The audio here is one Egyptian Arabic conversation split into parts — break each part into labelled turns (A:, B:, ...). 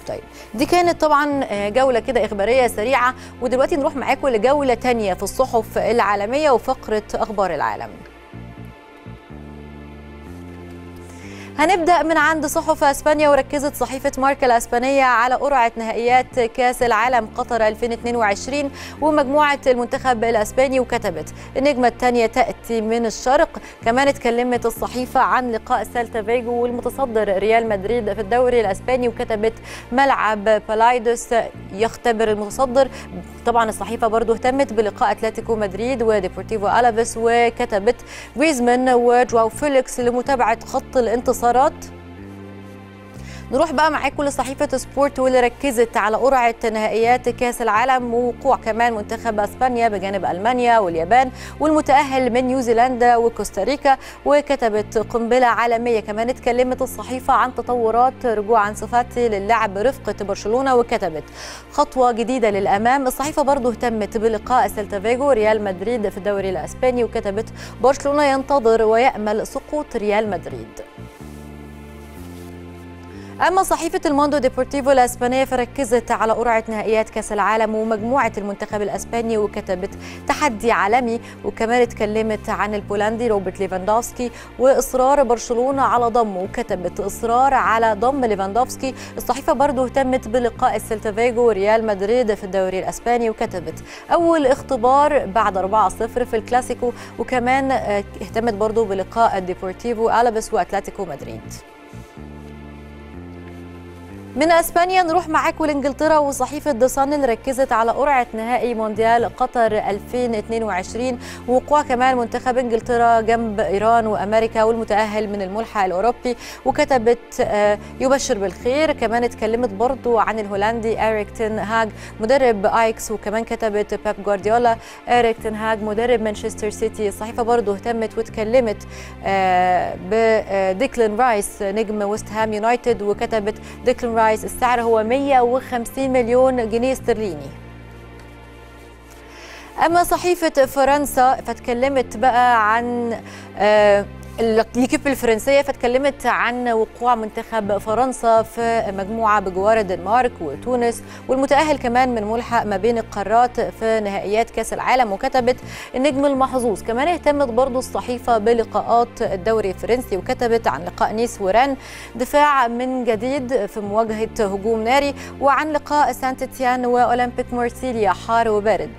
A: طيب دي كانت طبعا جولة كده إخبارية سريعة ودلوقتي نروح معاكم لجولة تانية في الصحف العالمية وفقرة أخبار العالم هنبدا من عند صحف اسبانيا وركزت صحيفه ماركا الاسبانيه على قرعه نهائيات كاس العالم قطر 2022 ومجموعه المنتخب الاسباني وكتبت النجمه الثانيه تاتي من الشرق كمان اتكلمت الصحيفه عن لقاء سيلتا فيجو والمتصدر ريال مدريد في الدوري الاسباني وكتبت ملعب بالايدوس يختبر المتصدر طبعا الصحيفه برضو اهتمت بلقاء اتلتيكو مدريد وديبورتيفو الافيس وكتبت جريزمان وجواو فيليكس لمتابعه خط الانتصارات نروح بقى معاكم لصحيفة سبورت واللي ركزت على قرعة نهائيات كأس العالم ووقوع كمان منتخب اسبانيا بجانب المانيا واليابان والمتأهل من نيوزيلندا وكوستاريكا وكتبت قنبلة عالمية كمان اتكلمت الصحيفة عن تطورات رجوع انسو فاتي للعب برفقة برشلونة وكتبت خطوة جديدة للأمام الصحيفة برضو اهتمت بلقاء سيلتا فيجو ريال مدريد في الدوري الأسباني وكتبت برشلونة ينتظر ويأمل سقوط ريال مدريد أما صحيفة الموندو ديبورتيفو الأسبانية فركزت على قرعة نهائيات كأس العالم ومجموعة المنتخب الأسباني وكتبت تحدي عالمي وكمان اتكلمت عن البولندي روبرت ليفاندوفسكي وإصرار برشلونة على ضمه وكتبت إصرار على ضم ليفاندوفسكي الصحيفة برضو اهتمت بلقاء السيلتا فيجو وريال مدريد في الدوري الأسباني وكتبت أول اختبار بعد 4-0 في الكلاسيكو وكمان اهتمت برضو بلقاء الديبورتيفو ألابس وأتلتيكو مدريد من اسبانيا نروح معاكم لانجلترا وصحيفه ذا صن اللي ركزت على قرعه نهائي مونديال قطر 2022 ووقوع كمان منتخب انجلترا جنب ايران وامريكا والمتاهل من الملحق الاوروبي وكتبت يبشر بالخير كمان اتكلمت برضو عن الهولندي اريك تن هاج مدرب ايكس وكمان كتبت بيب جوارديولا اريك تن هاج مدرب مانشستر سيتي الصحيفه برضو اهتمت واتكلمت بديكلين رايس نجم ويست هام يونايتد وكتبت ديكلين رايس السعر هو 150 مليون جنيه استرليني اما صحيفه فرنسا فتكلمت بقى عن آه الكيب الفرنسيه فتكلمت عن وقوع منتخب فرنسا في مجموعه بجوار الدنمارك وتونس والمتاهل كمان من ملحق ما بين القارات في نهائيات كاس العالم وكتبت النجم المحظوظ كمان اهتمت برضو الصحيفه بلقاءات الدوري الفرنسي وكتبت عن لقاء نيس وران دفاع من جديد في مواجهه هجوم ناري وعن لقاء سانت تيان واولمبيك مارسيليا حار وبارد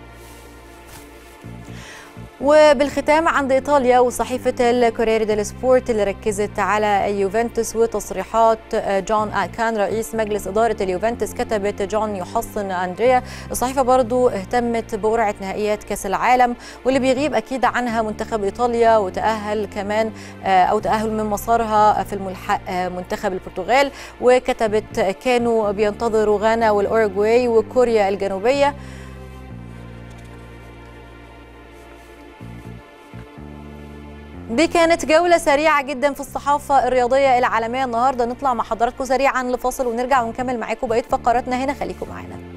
A: وبالختام عند ايطاليا وصحيفه الكورير ديل سبورت اللي ركزت على يوفنتوس وتصريحات جون كان رئيس مجلس اداره اليوفنتوس كتبت جون يحصن اندريا الصحيفه برضو اهتمت بقرعه نهائيات كاس العالم واللي بيغيب اكيد عنها منتخب ايطاليا وتاهل كمان او تاهل من مسارها في الملحق منتخب البرتغال وكتبت كانوا بينتظروا غانا والاوروغواي وكوريا الجنوبيه دي كانت جولة سريعة جدا في الصحافة الرياضية العالمية النهاردة نطلع مع حضراتكم سريعا لفاصل ونرجع ونكمل معاكم بقية فقراتنا هنا خليكم معانا